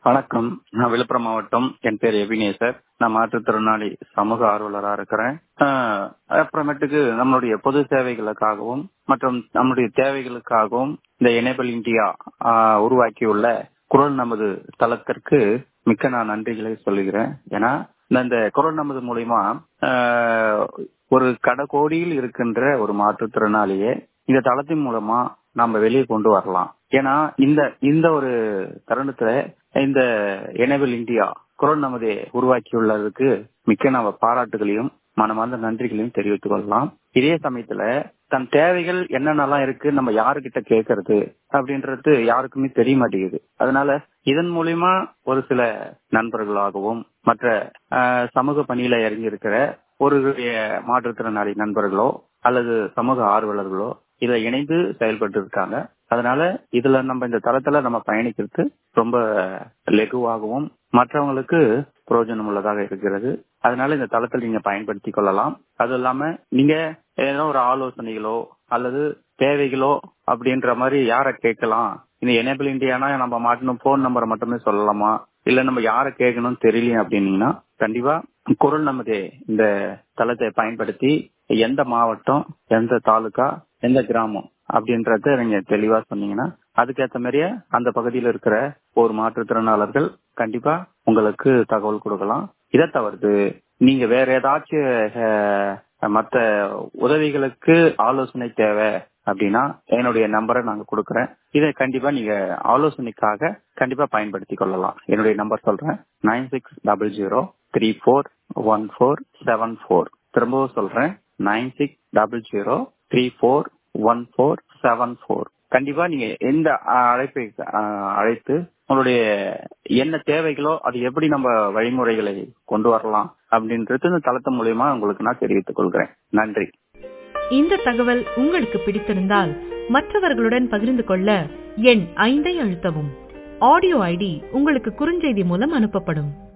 வணக்கம் நான் விழுப்புரம் மாவட்டம் என் பேர் எபினேசர் நான் மாற்றுத்திறனாளி சமூக ஆர்வலரா இருக்கிறேன் ஆஹ் அப்புறமேட்டுக்கு நம்மளுடைய பொது சேவைகளுக்காகவும் மற்றும் நம்முடைய தேவைகளுக்காகவும் இந்த எனேபிள் இந்தியா ஆஹ் உருவாக்கியுள்ள குரல் நமது தளத்திற்கு மிக்க நான் நன்றிகளை சொல்லுகிறேன் ஏன்னா இந்த குரல் நமது மூலியமா ஆஹ் ஒரு கடகோடியில் இருக்கின்ற ஒரு மாற்றுத்திறனாளியை இந்த தளத்தின் மூலமா நாம வெளியே கொண்டு வரலாம் ஏன்னா இந்த இந்த ஒரு தருணத்துல இந்த எனேபிள் இந்தியா குரல் நமதே உருவாக்கியுள்ளதுக்கு மிக்க நம்ம பாராட்டுகளையும் மனமார்ந்த நன்றிகளையும் தெரிவித்துக் கொள்ளலாம் இதே சமயத்துல தன் தேவைகள் என்னென்னலாம் இருக்கு நம்ம யாருக்கிட்ட கேட்கறது அப்படின்றது யாருக்குமே தெரிய மாட்டேங்குது அதனால இதன் மூலியமா ஒரு சில நண்பர்களாகவும் மற்ற சமூக பணியில இறங்கி ஒரு மாற்றுத்திறனாளி நண்பர்களோ அல்லது சமூக ஆர்வலர்களோ இதை இணைந்து செயல்பட்டு இருக்காங்க அதனால இதுல நம்ம இந்த தளத்துல நம்ம பயணிக்கிறது ரொம்ப லெகுவாகவும் மற்றவங்களுக்கு பிரயோஜனம் உள்ளதாக இருக்கிறது அதனால இந்த தளத்தில் நீங்க பயன்படுத்தி கொள்ளலாம் அது இல்லாம நீங்க ஏதோ ஒரு ஆலோசனைகளோ அல்லது தேவைகளோ அப்படின்ற மாதிரி யார கேட்கலாம் இந்த எனேபிள் இந்தியானா நம்ம மாட்டணும் போன் நம்பரை மட்டுமே சொல்லலாமா இல்ல நம்ம யார கேட்கணும்னு தெரியலையே அப்படின்னீங்கன்னா கண்டிப்பா குரல் நமதே இந்த தளத்தை பயன்படுத்தி எந்த மாவட்டம் எந்த தாலுகா எந்த கிராமம் அப்படின்றத நீங்க தெளிவா சொன்னீங்கன்னா அதுக்கேற்ற மாதிரியே அந்த பகுதியில் இருக்கிற ஒரு மாற்றுத்திறனாளர்கள் கண்டிப்பா உங்களுக்கு தகவல் கொடுக்கலாம் இதை தவிர்த்து நீங்க வேற ஏதாச்சும் மத்த உதவிகளுக்கு ஆலோசனை தேவை அப்படின்னா என்னுடைய நம்பரை நாங்க கொடுக்கறேன் இதை கண்டிப்பா நீங்க ஆலோசனைக்காக கண்டிப்பா பயன்படுத்தி கொள்ளலாம் என்னுடைய நம்பர் சொல்றேன் nine six double zero three four one four seven four திரும்பவும் சொல்றேன் nine six double zero three four one four seven four கண்டிப்பா நீங்க எந்த அழைப்பை அழைத்து உங்களுடைய என்ன தேவைகளோ அது எப்படி நம்ம வழிமுறைகளை கொண்டு வரலாம் அப்படின்றது இந்த தளத்து மூலியமா உங்களுக்கு நான் தெரிவித்துக் கொள்கிறேன் நன்றி இந்த தகவல் உங்களுக்கு பிடித்திருந்தால் மற்றவர்களுடன் பகிர்ந்து கொள்ள எண் ஐந்தை அழுத்தவும் ஆடியோ ஐடி உங்களுக்கு குறுஞ்செய்தி மூலம் அனுப்பப்படும்